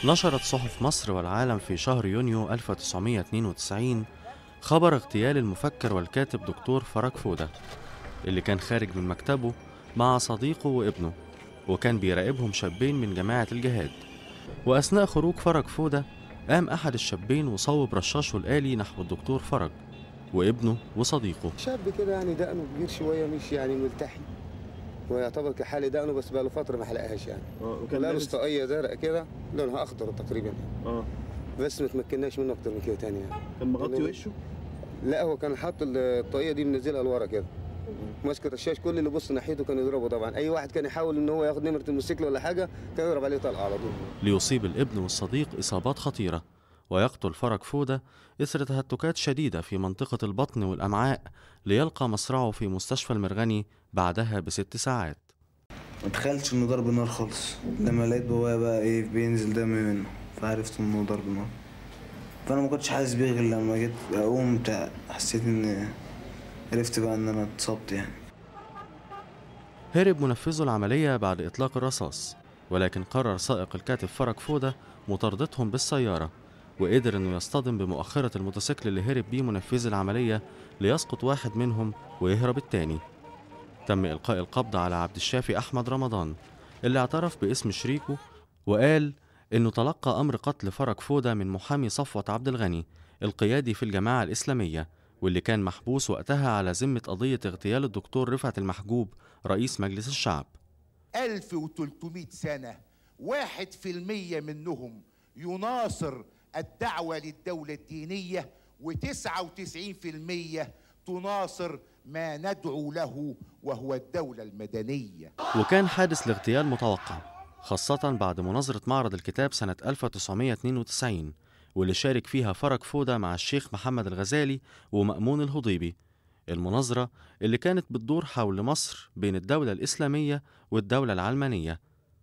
نشرت صحف مصر والعالم في شهر يونيو 1992 خبر اغتيال المفكر والكاتب دكتور فرج فودة اللي كان خارج من مكتبه مع صديقه وابنه وكان بيراقبهم شابين من جماعة الجهاد وأثناء خروج فرج فودة قام أحد الشابين وصوب رشاشه الآلي نحو الدكتور فرج وابنه وصديقه شاب كده يعني دقنه كبير شويه مش يعني ملتحي ويعتبر كحالي دقنه بس بقى له فتره ما حلقهاش يعني اه كان لابس طاقيه زرقاء كده لونها اخضر تقريبا اه بس ما تمكناش منه اكتر من كده تاني يعني كان مغطي كان- وشه لا هو كان حاط الطاقيه دي منزلها لورا كده ماسك الرشاش كل اللي بص ناحيته كان يضربه طبعا اي واحد كان يحاول ان هو ياخد نمره الموتوسيكل ولا حاجه كان يضرب عليه طلقه على طول ليصيب الابن والصديق إصابات خطيرة ويقتل فرج فودة إثر تهتكات شديدة في منطقة البطن والأمعاء ليلقى مصرعه في مستشفى المرغني بعدها بست ساعات ما تخيلتش انه ضرب نار خالص لما لقيت بابايا بقى ايه بينزل دم منه فعرفت انه ضرب نار فانا ما كنتش حاسس بيه غير لما جيت اقوم بتاع حسيت ان عرفت بقى ان انا اتصبت يعني هرب منفذو العملية بعد إطلاق الرصاص ولكن قرر سائق الكاتب فرج فودة مطاردتهم بالسيارة وقدر إنه يصطدم بمؤخرة الموتوسيكل اللي هرب بيه منفذ العملية ليسقط واحد منهم ويهرب التاني تم إلقاء القبض على عبد الشافي أحمد رمضان اللي اعترف باسم شريكه وقال إنه تلقى أمر قتل فرج فودة من محامي صفوة عبد الغني القيادي في الجماعة الإسلامية واللي كان محبوس وقتها على ذمة قضية اغتيال الدكتور رفعت المحجوب رئيس مجلس الشعب 1300 سنة واحد في المية منهم يناصر الدعوة للدولة الدينية وتسعة وتسعين في المية تناصر ما ندعو له وهو الدولة المدنية وكان حادث الاغتيال متوقع خاصة بعد مناظرة معرض الكتاب سنة 1992 واللي شارك فيها فرج فودة مع الشيخ محمد الغزالي ومأمون الهضيبي المناظرة اللي كانت بتدور حول مصر بين الدولة الإسلامية والدولة العلمانية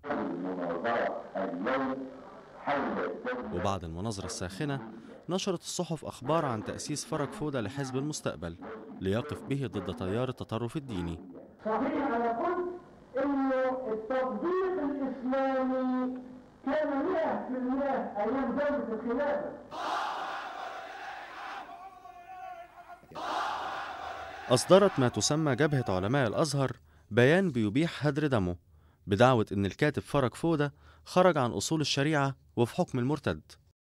وبعد المناظرة الساخنة نشرت الصحف أخبار عن تأسيس فرج فودة لحزب المستقبل ليقف به ضد تيار التطرف الديني صحيح انا قلت انه التطبيق الاسلامي كان 100% ايام دوله الخلافه أصدرت ما تسمى جبهة علماء الأزهر بيان بيبيح هدر دمه بدعوة إن الكاتب فرج فودة خرج عن أصول الشريعة وفي حكم المرتد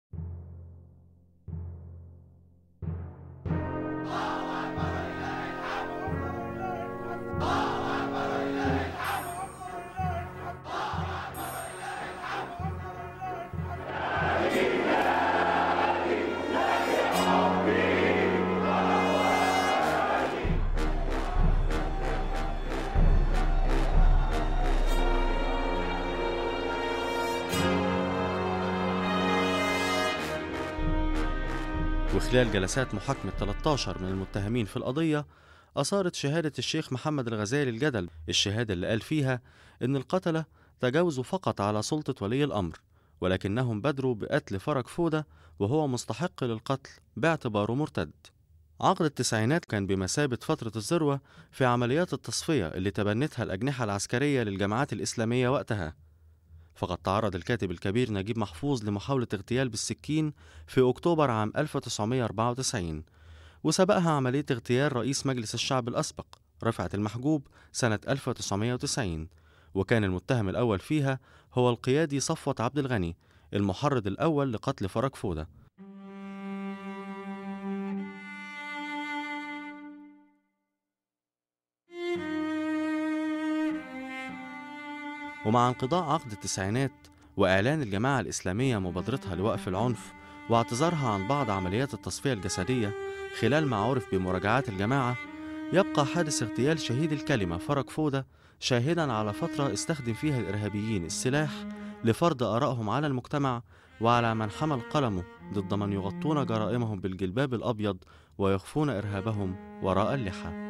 وخلال جلسات محاكمة 13 من المتهمين في القضية أثارت شهادة الشيخ محمد الغزالي الجدل الشهادة اللي قال فيها إن القتلة تجاوزوا فقط على سلطة ولي الأمر ولكنهم بادروا بقتل فرج فودة وهو مستحق للقتل باعتباره مرتد عقد التسعينات كان بمثابة فترة الذروة في عمليات التصفية اللي تبنتها الأجنحة العسكرية للجماعات الإسلامية وقتها فقد تعرض الكاتب الكبير نجيب محفوظ لمحاولة اغتيال بالسكين في أكتوبر عام 1994 وسبقها عملية اغتيال رئيس مجلس الشعب الأسبق رفعت المحجوب سنة 1990 وكان المتهم الأول فيها هو القيادي صفوة عبد الغني المحرض الأول لقتل فرج فودة ومع انقضاء عقد التسعينات وإعلان الجماعة الإسلامية مبادرتها لوقف العنف واعتذارها عن بعض عمليات التصفية الجسدية خلال ما عرف بمراجعات الجماعة يبقى حادث اغتيال شهيد الكلمة فرج فودة شاهدا على فترة استخدم فيها الإرهابيين السلاح لفرض آرائهم على المجتمع وعلى من حمل قلمه ضد من يغطون جرائمهم بالجلباب الأبيض ويخفون إرهابهم وراء اللحى